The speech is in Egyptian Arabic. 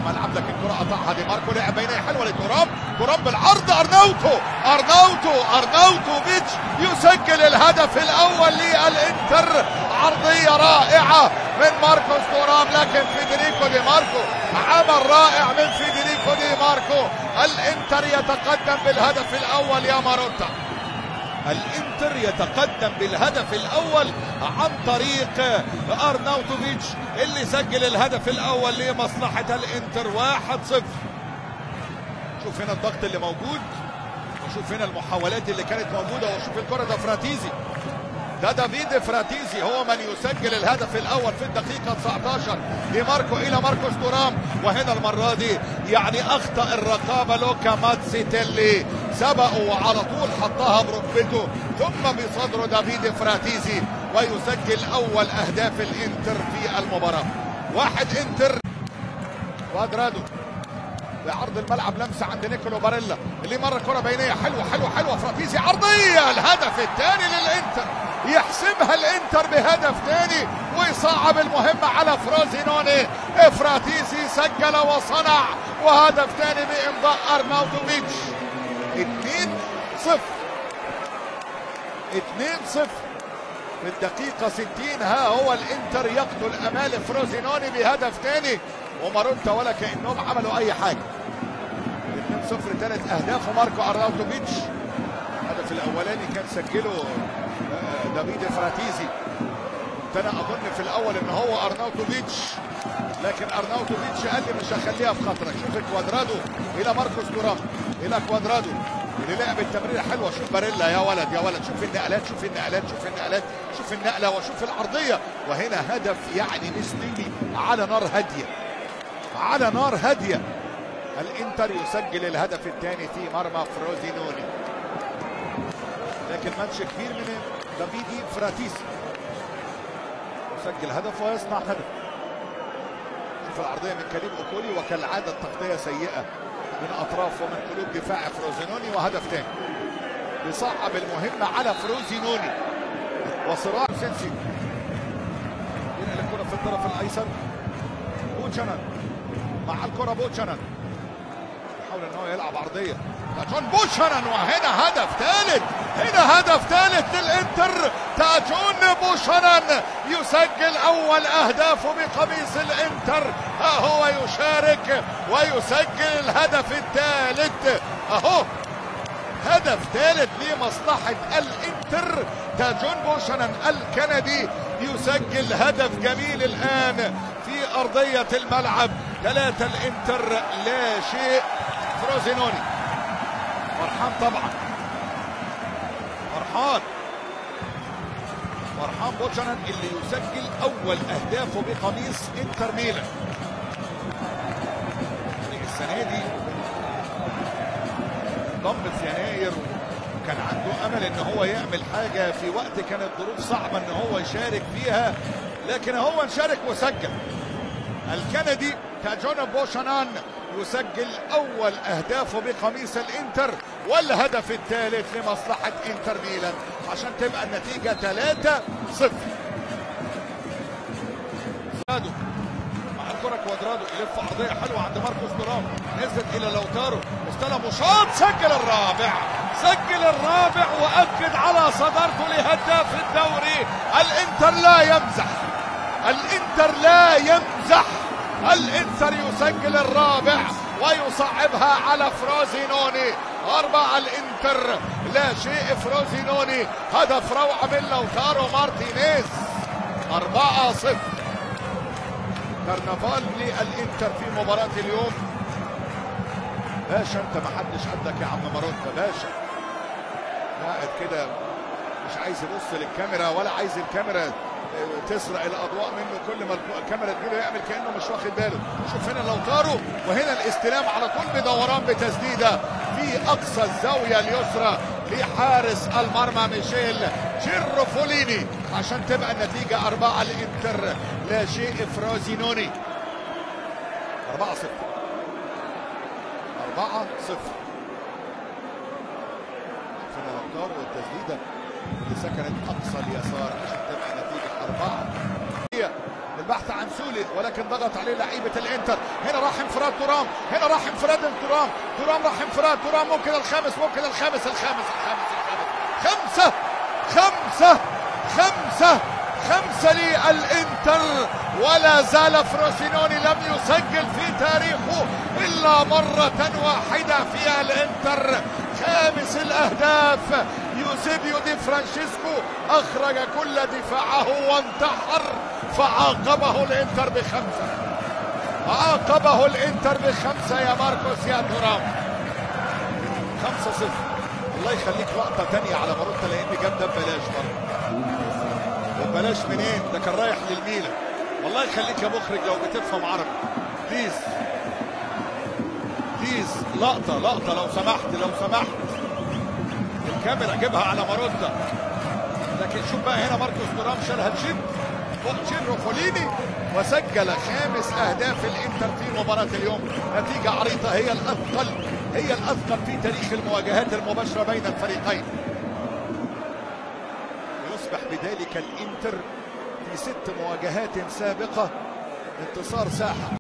الملعب لكن كرة قطعها دي ماركو لعب بينيه حلوة لترام ترام بالعرض ارناوتو ارناوتو ارناوتوفيتش يسجل الهدف الاول للانتر عرضية رائعة من ماركوس تورام لكن فيدريكو دي ماركو عمل رائع من فيدريكو دي ماركو الانتر يتقدم بالهدف الاول يا ماروتا الانتر يتقدم بالهدف الاول عن طريق ارناوتوفيتش اللي سجل الهدف الاول لمصلحه الانتر 1-0 شوف هنا الضغط اللي موجود وشوف هنا المحاولات اللي كانت موجوده وشوف الكره ده فراتيزي ده دافيد فراتيزي هو من يسجل الهدف الاول في الدقيقه 19 لماركو الى ماركوس تورام وهنا المره دي يعني اخطا الرقابه لوكا ماتسيتيلي سبقه وعلى طول حطها بركبته ثم بصدره دافيد فراتيزي ويسجل اول اهداف الانتر في المباراه واحد انتر كوادرادو بعرض الملعب لمسه عند نيكولو باريلا اللي مره كره بينيه حلوه حلوه حلوه فراتيزي عرضيه الهدف الثاني للانتر يحسمها الانتر بهدف ثاني ويصعب المهمه على فروزينوني افراتيزي سجل وصنع وهدف ثاني بامضاء ارناوتوفيتش 2 0 2 0 في الدقيقة 60 ها هو الانتر يقتل امال فروزينوني بهدف ثاني وماروتا ولا كانهم عملوا اي حاجة 2 0 ثلاث اهداف وماركو ارناوتوفيتش الهدف الاولاني كان سجله دافيد فراتيزي كنت انا اظن في الاول ان هو ارناوتوفيتش لكن ارناوتوفيتش قال لي مش هخليها في خطرك شوف كوادرادو الى ماركوس تورام الى كوادرادو اللي لعب التمريره حلوه شوف باريلا يا ولد يا ولد شوف النقلات شوف النقلات شوف النقلات شوف النقله وشوف العرضيه وهنا هدف يعني مثلي على نار هاديه على نار هاديه الانتر يسجل الهدف الثاني في مرمى فروزينوني لكن ماتش كبير من دافيدي فراتيسي يسجل هدف ويصنع هدف شوف العرضيه من كريم اوكولي وكالعاده التغطيه سيئه من اطراف ومن قلوب دفاع فروزينوني وهدف ثاني يصعب المهمه على فروزينوني وصراع سينسي ينقل الكره في الطرف الايسر بوتشانان مع الكره بوتشانان يحاول ان هو يلعب عرضيه تاجون بوشانان وهنا هدف ثالث هنا هدف ثالث للانتر تاجون بوشانان يسجل اول اهدافه بقميص الانتر ها هو يشارك ويسجل الهدف الثالث اهو هدف ثالث لمصلحة الانتر تاجون بوشانان الكندي يسجل هدف جميل الان في ارضية الملعب ثلاثة الانتر لا شيء فروزينوني فرحان طبعا فرحان فرحان بوتشانان اللي يسجل اول اهدافه بقميص انتر ميلان السنه دي ضم في يناير وكان عنده امل ان هو يعمل حاجه في وقت كانت ظروف صعبه ان هو يشارك فيها لكن هو شارك وسجل الكندي تاجون بوشانان يسجل اول اهدافه بقميص الانتر والهدف الثالث لمصلحه انتر ميلان عشان تبقى النتيجه 3 0 زادو مع الكره كوادرادو يلف عرضيه حلوه عند ماركوس تورام نزلت الى لوتارو استلم وشاط سجل الرابع سجل الرابع واكد على صدارته لهداف الدوري الانتر لا يمزح الانتر لا يمزح الانتر يسجل الرابع ويصعبها على فروزينوني أربعة الانتر لا شيء فروزينوني هدف روعة من لوتارو مارتينيز أربعة صفر كرنفال للانتر في مباراة اليوم باشا انت ما حدش قدك يا عم ماروتا باشا قاعد كده مش عايز يبص للكاميرا ولا عايز الكاميرا تسرق الاضواء منه كل ما الكاميرا تجيله يعمل كانه مش واخد باله شوف هنا لوتارو وهنا الاستلام على طول بدوران بتسديده في اقصى الزاويه اليسرى لحارس المرمى ميشيل جيروفوليني عشان تبقى النتيجه أربعة الانتر لا شيء فروزينوني أربعة صفر أربعة صفر هنا لوتارو والتسديده اللي سكنت اقصى اليسار عشان تبقى نتيجه اربعه البحث عن سولي ولكن ضغط عليه لعيبه الانتر هنا راح انفراد انفراد ترام هنا راح انفراد ترام ترام راح انفراد ترام ممكن الخامس ممكن الخامس الخامس الخامس الخامس خمسة خمسة خمسة خمسة للإنتر ولا زال فروسينوني لم يسجل في تاريخه إلا مرة واحدة في الإنتر خامس الأهداف يوسيبيو دي فرانشيسكو أخرج كل دفاعه وانتحر فعاقبه الإنتر بخمسة عاقبه الإنتر بخمسة يا ماركوس يا ترام خمسة صفر الله يخليك لقطة تانية على ماروتا لأن جاب ده ببلاش برضه وبلاش منين ده كان رايح للميلان والله يخليك يا مخرج لو بتفهم عربي بليز بليز لقطة لقطة لو سمحت لو سمحت الكاميرا جيبها على ماروتا لكن شوف بقى هنا ماركوس تورام شالها تشيب فوق تشيرو فوليني وسجل خامس اهداف الانتر في مباراة اليوم نتيجة عريضة هي الاثقل هي الاثقل في تاريخ المواجهات المباشرة بين الفريقين يصبح بذلك الانتر في ست مواجهات سابقة انتصار ساحة